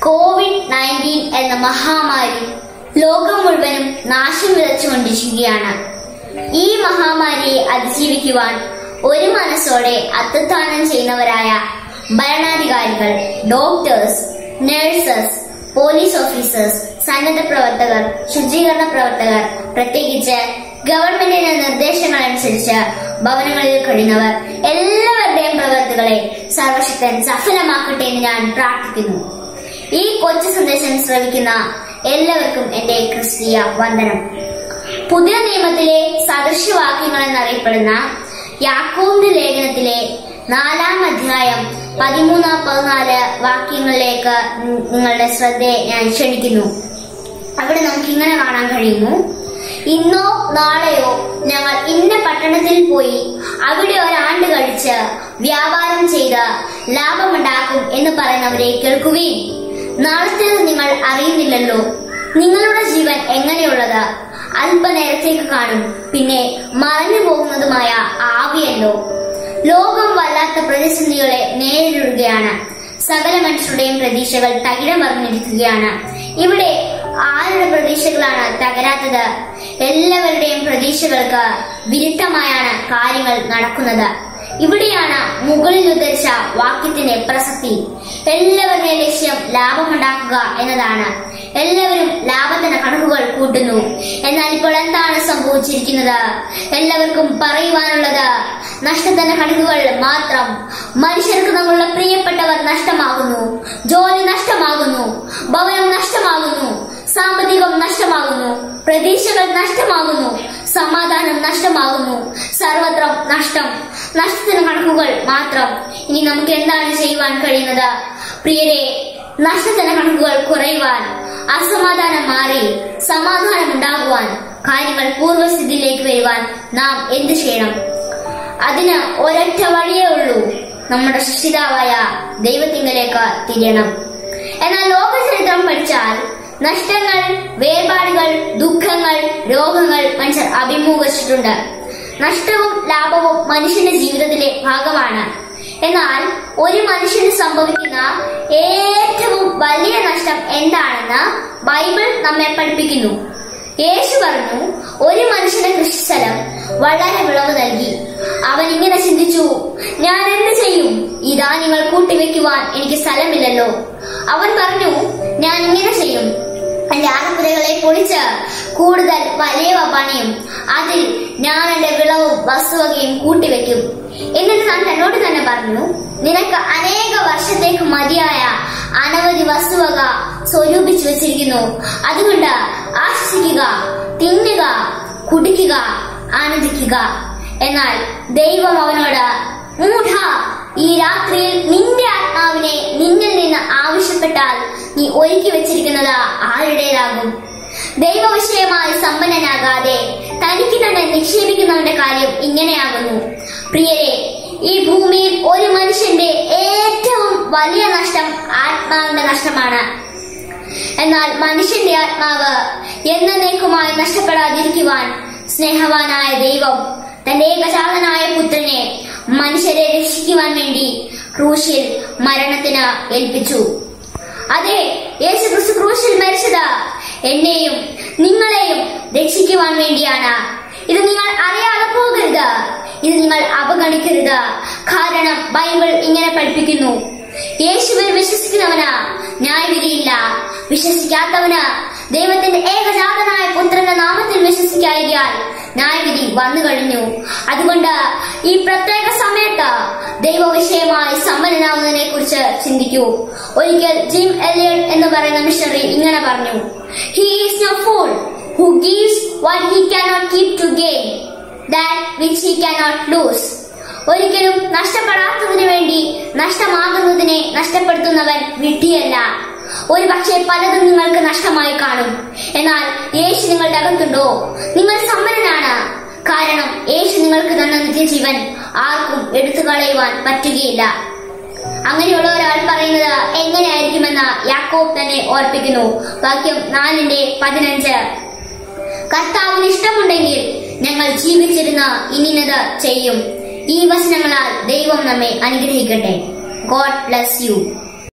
Covid nineteen എന്ന മഹാമാരി ലോകം മുഴുവനും നാശം വിതച്ചുകൊണ്ടിരിക്കുകയാണ് ഈ മഹാമാരിയെ അതിജീവിക്കുവാൻ ഒരു മനസ്സോടെ അത്യത്താനം ചെയ്യുന്നവരായ ഭരണാധികാരികൾ ഡോക്ടേഴ്സ് നഴ്സസ് പോലീസ് ഓഫീസേഴ്സ് സന്നദ്ധ പ്രവർത്തകർ ശുചീകരണ പ്രവർത്തകർ പ്രത്യേകിച്ച് ഗവൺമെന്റിന്റെ നിർദ്ദേശങ്ങൾ അനുസരിച്ച് ഭവനങ്ങളിൽ കഴിയുന്നവർ എല്ലാവരുടെയും പ്രവർത്തികളെ സർവശക്തൻ സഫലമാക്കട്ടെ എന്ന് ഞാൻ പ്രാർത്ഥിക്കുന്നു ഈ കൊച്ചു സന്ദേശം ശ്രവിക്കുന്ന എല്ലാവർക്കും എന്റെ ക്രിസ്തീയ വന്ദനം പുതിയ നിയമത്തിലെ സദൃശവാക്യങ്ങൾ എന്നറിയപ്പെടുന്ന യാക്കോബിന്റെ ലേഖനത്തിലെ നാലാം അധ്യായം പതിമൂന്ന് പതിനാല് വാക്യങ്ങളിലേക്ക് നി- നിങ്ങളുടെ ശ്രദ്ധയെ ഞാൻ ക്ഷണിക്കുന്നു അവിടെ നമുക്ക് ഇങ്ങനെ കാണാൻ കഴിയുന്നു ഇന്നോ നാളെയോ ഞങ്ങൾ ഇന്ന പട്ടണത്തിൽ പോയി അവിടെ ഒരാണ്ട് കഴിച്ച് വ്യാപാരം ചെയ്ത് ലാഭമുണ്ടാക്കും എന്ന് പറയുന്നവരെ കേൾക്കുകയും നാളത്തേത് നിങ്ങൾ അറിയുന്നില്ലല്ലോ നിങ്ങളുടെ ജീവൻ എങ്ങനെയുള്ളത് അല്പനേരത്തേക്ക് കാണും പിന്നെ മറഞ്ഞു പോകുന്നതുമായ ആവിയല്ലോ ലോകം വല്ലാത്ത പ്രതിസന്ധികളെ നേരിടുകയാണ് സകല മനുഷ്യരുടെയും പ്രതീക്ഷകൾ തകിടം പറഞ്ഞിരിക്കുകയാണ് ഇവിടെ ആരുടെ പ്രതീക്ഷകളാണ് തകരാത്തത് എല്ലാവരുടെയും പ്രതീക്ഷകൾക്ക് വിരുദ്ധമായാണ് കാര്യങ്ങൾ നടക്കുന്നത് ഇവിടെയാണ് മുകളിൽ ഉദ്ധരിച്ച വാക്യത്തിന്റെ പ്രസക്തി എല്ലാവരുടെയും ലക്ഷ്യം ലാഭമുണ്ടാക്കുക എന്നതാണ് എല്ലാവരും ലാഭത്തിന് കണക്കുകൾ കൂട്ടുന്നു എന്നാൽ ഇപ്പോൾ എന്താണ് സംഭവിച്ചിരിക്കുന്നത് എല്ലാവർക്കും പറയുവാനുള്ളത് നഷ്ടത്തിന്റെ കണക്കുകൾ മാത്രം മനുഷ്യർക്ക് തങ്ങളുടെ പ്രിയപ്പെട്ടവർ നഷ്ടമാകുന്നു ജോലി നഷ്ടമാകുന്നു ഭവനം നഷ്ടമാകുന്നു സാമ്പത്തികം നഷ്ടമാകുന്നു പ്രതീക്ഷകൾ നഷ്ടമാകുന്നു സമാധാനം നഷ്ടമാകുന്നു സർവത്ര നഷ്ടം നഷ്ടത്തിന് കണക്കുകൾ മാത്രം ഇനി നമുക്ക് എന്താണ് ചെയ്യുവാൻ കഴിയുന്നത് പ്രിയരെ നഷ്ടത്തിന് കണക്കുകൾ കുറയുവാൻ അസമാധാനം മാറി സമാധാനം ഉണ്ടാകുവാൻ കാര്യങ്ങൾ പൂർവ്വസ്ഥിതിയിലേക്ക് വരുവാൻ നാം എന്ത് ചെയ്യണം അതിന് ഒരൊറ്റ വഴിയേ ഉള്ളൂ നമ്മുടെ സൃഷ്ടിതാവായ ദൈവത്തിങ്കലേക്ക് തിരിയണം എന്നാൽ ലോക ചരിത്രം പഠിച്ചാൽ നഷ്ടങ്ങൾ വേർപാടുകൾ ദുഃഖങ്ങൾ രോഗങ്ങൾ മനുഷ്യർ അഭിമുഖിച്ചിട്ടുണ്ട് നഷ്ടവും ലാഭവും മനുഷ്യന്റെ ജീവിതത്തിലെ ഭാഗമാണ് എന്നാൽ ഒരു മനുഷ്യന് സംഭവിക്കുന്ന ഏറ്റവും വലിയ നഷ്ടം എന്താണെന്ന് ബൈബിൾ നമ്മെ പഠിപ്പിക്കുന്നു യേശു പറഞ്ഞു ഒരു മനുഷ്യന്റെ കൃഷിസ്ഥലം വളരെ വിളവ് നൽകി അവൻ ഇങ്ങനെ ചിന്തിച്ചു ഞാൻ എന്ത് ചെയ്യും ഈ ധാന്യങ്ങൾ കൂട്ടിവെക്കുവാൻ എനിക്ക് സ്ഥലമില്ലല്ലോ അവൻ പറഞ്ഞു ഞാൻ ഇങ്ങനെ ചെയ്യും എന്റെ ആനപ്പുരകളെ പൊളിച്ച് കൂടുതൽ വലിയ പണിയും അതിൽ ഞാൻ എന്റെ വിളവും വസ്തുവകയും കൂട്ടിവെക്കും എന്നിട്ട് താൻ തന്നോട് തന്നെ പറഞ്ഞു നിനക്ക് അനേക വർഷത്തേക്ക് മതിയായ അനവധി വസ്തുവക സ്വരൂപിച്ചു വെച്ചിരിക്കുന്നു അതുകൊണ്ട് ആശ്വസിക്കുക തിന്നുക കുടിക്കുക ആനന്ദിക്കുക എന്നാൽ ദൈവം അവനോട് മൂഢ ഈ രാത്രിയിൽ നിന്റെ ആത്മാവിനെ നിന്നിൽ നിന്ന് ആവശ്യപ്പെട്ടാൽ നീ ഒരുക്കി വെച്ചിരിക്കുന്നത് ആരുടേതാകും ദൈവവിഷയമായി സമ്പന്നനാകാതെ തനിക്ക് തന്നെ നിക്ഷേപിക്കുന്നവന്റെ കാര്യം ഇങ്ങനെയാകുന്നു പ്രിയരെ ഈ ഭൂമിയിൽ ഒരു മനുഷ്യന്റെ ഏറ്റവും വലിയ നഷ്ടം ആത്മാവിന്റെ നഷ്ടമാണ് എന്നാൽ മനുഷ്യന്റെ ആത്മാവ് എന്നേക്കുമായി നഷ്ടപ്പെടാതിരിക്കുവാൻ സ്നേഹവാനായ ദൈവം തന്റെ ഏകജാതനായ പുത്രനെ മനുഷ്യരെ രക്ഷിക്കുവാൻ വേണ്ടി ക്രൂശിൽ മരണത്തിന് ഏൽപ്പിച്ചു അതെ യേശു ക്രിസ്തു ക്രൂശിൽ മരിച്ചത് എന്നെയും നിങ്ങളെയും രക്ഷിക്കുവാൻ വേണ്ടിയാണ് ഇത് നിങ്ങൾ അറിയാതെ പോകരുത് ഇത് നിങ്ങൾ അവഗണിക്കരുത് കാരണം ബൈബിൾ ഇങ്ങനെ പഠിപ്പിക്കുന്നു യേശുവിൽ വിശ്വസിക്കുന്നവന് ന്യായവിധിയില്ല വിശ്വസിക്കാത്തവന് ദൈവത്തിന്റെ ഏകജാതനായ പുത്രന്റെ നാമത്തിൽ വിശ്വസിക്കായികയാൽ ന്യായവിധി വന്നു കഴിഞ്ഞു അതുകൊണ്ട് ഈ പ്രത്യേക സമയത്ത് ദൈവവിഷയമായി സമ്പന്നനാവുന്നതിനെ കുറിച്ച് ചിന്തിക്കൂ ഒരിക്കൽ ജിം എലിയട്ട് എന്ന് പറയുന്ന മിഷണറി ഇങ്ങനെ പറഞ്ഞു he is no fool who gives what he cannot keep to gain that which he cannot lose ഒരിക്കലും നഷ്ടപ്പെടാത്തതിനു വേണ്ടി നഷ്ടമാകുന്നതിനെ നഷ്ടപ്പെടുത്തുന്നവൻ വിഡ്ഢിയല്ല ഒരു പക്ഷേ പലതും നിങ്ങൾക്ക് നഷ്ടമായി കാണും എന്നാൽ യേശു നിങ്ങളുടെ അകത്തുണ്ടോ നിങ്ങൾ സമ്പന്നനാണ് കാരണം യേശു നിങ്ങൾക്ക് തന്ന നിത്യജീവൻ ആർക്കും എടുത്തു കളയുവാൻ പറ്റുകയില്ല അങ്ങനെയുള്ള ഒരാൾ പറയുന്നത് എങ്ങനെയായിരിക്കുമെന്ന് യാക്കോബ് തന്നെ ഓർപ്പിക്കുന്നു വാക്യം നാലിന്റെ പതിനഞ്ച് കർത്താവിന് ഇഷ്ടമുണ്ടെങ്കിൽ ഞങ്ങൾ ജീവിച്ചിരുന്ന് ഇനിന്നത് ചെയ്യും ഈ വചനങ്ങളാൽ ദൈവം നമ്മെ അനുഗ്രഹിക്കട്ടെ ഗോഡ് ബ്ലസ് യു